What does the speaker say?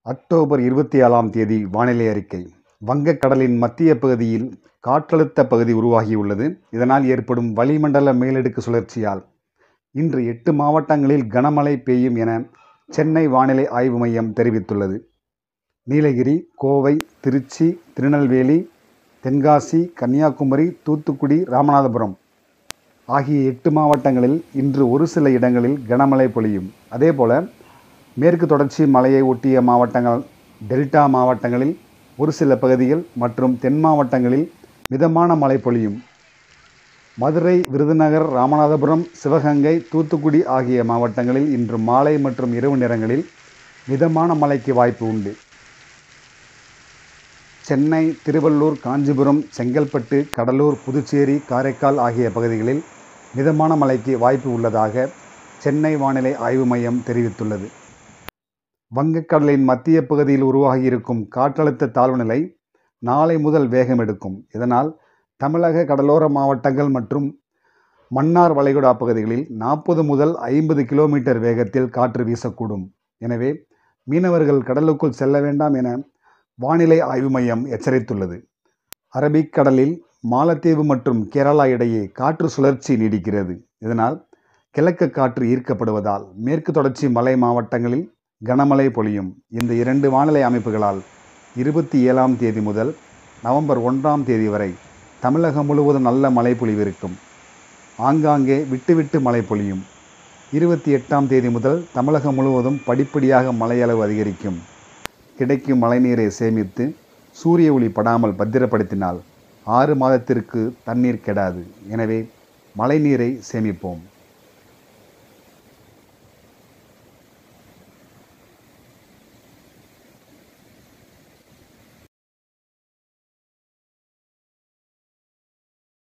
October இருபத்தி ஏழாம் தேதி வானிலை அறிக்கை வங்கக்கடலின் மத்திய பகுதியில் காற்றழுத்த பகுதி உருவாகியுள்ளது இதனால் ஏற்படும் வளிமண்டல மேலடுக்கு சுழற்சியால் இன்று எட்டு மாவட்டங்களில் கனமழை பெய்யும் என சென்னை வானிலை ஆய்வு மையம் தெரிவித்துள்ளது நீலகிரி கோவை திருச்சி திருநெல்வேலி தென்காசி கன்னியாகுமரி தூத்துக்குடி ராமநாதபுரம் ஆகிய எட்டு மாவட்டங்களில் இன்று ஒரு சில இடங்களில் கனமழை பொழியும் அதேபோல மேற்கு தொடர்ச்சி மலையை ஒட்டிய மாவட்டங்கள் டெல்டா மாவட்டங்களில் ஒரு சில பகுதிகள் மற்றும் தென் மாவட்டங்களில் மிதமான மழை பொழியும் மதுரை விருதுநகர் ராமநாதபுரம் சிவகங்கை தூத்துக்குடி ஆகிய மாவட்டங்களில் இன்று மாலை மற்றும் இரவு நேரங்களில் மிதமான மழைக்கு வாய்ப்பு உண்டு சென்னை திருவள்ளூர் காஞ்சிபுரம் செங்கல்பட்டு கடலூர் புதுச்சேரி காரைக்கால் ஆகிய பகுதிகளில் மிதமான மழைக்கு வாய்ப்பு உள்ளதாக சென்னை வானிலை ஆய்வு மையம் தெரிவித்துள்ளது வங்கக்கடலின் மத்திய பகுதியில் உருவாகியிருக்கும் காற்றழுத்த தாழ்வு நிலை நாளை முதல் வேகம் எடுக்கும் இதனால் தமிழக கடலோர மாவட்டங்கள் மற்றும் மன்னார் வளைகுடா பகுதிகளில் நாற்பது முதல் ஐம்பது கிலோமீட்டர் வேகத்தில் காற்று வீசக்கூடும் எனவே மீனவர்கள் கடலுக்குள் செல்ல வேண்டாம் என வானிலை ஆய்வு மையம் எச்சரித்துள்ளது அரபிக்கடலில் மாலத்தீவு மற்றும் கேரளா இடையே காற்று சுழற்சி நீடிக்கிறது இதனால் கிழக்கு காற்று ஈர்க்கப்படுவதால் மேற்கு தொடர்ச்சி மலை மாவட்டங்களில் கனமழை பொழியும் இந்த இரண்டு வானிலை அமைப்புகளால் இருபத்தி ஏழாம் தேதி முதல் நவம்பர் ஒன்றாம் தேதி வரை தமிழகம் முழுவதும் நல்ல மழை பொழிவிருக்கும் ஆங்காங்கே விட்டுவிட்டு மழை பொழியும் இருபத்தி எட்டாம் தேதி முதல் தமிழகம் முழுவதும் படிப்படியாக மழையளவு அதிகரிக்கும் கிடைக்கும் மழைநீரை சேமித்து சூரிய ஒளி படாமல் பத்திரப்படுத்தினால் ஆறு மாதத்திற்கு தண்ணீர் கெடாது எனவே மழைநீரை சேமிப்போம்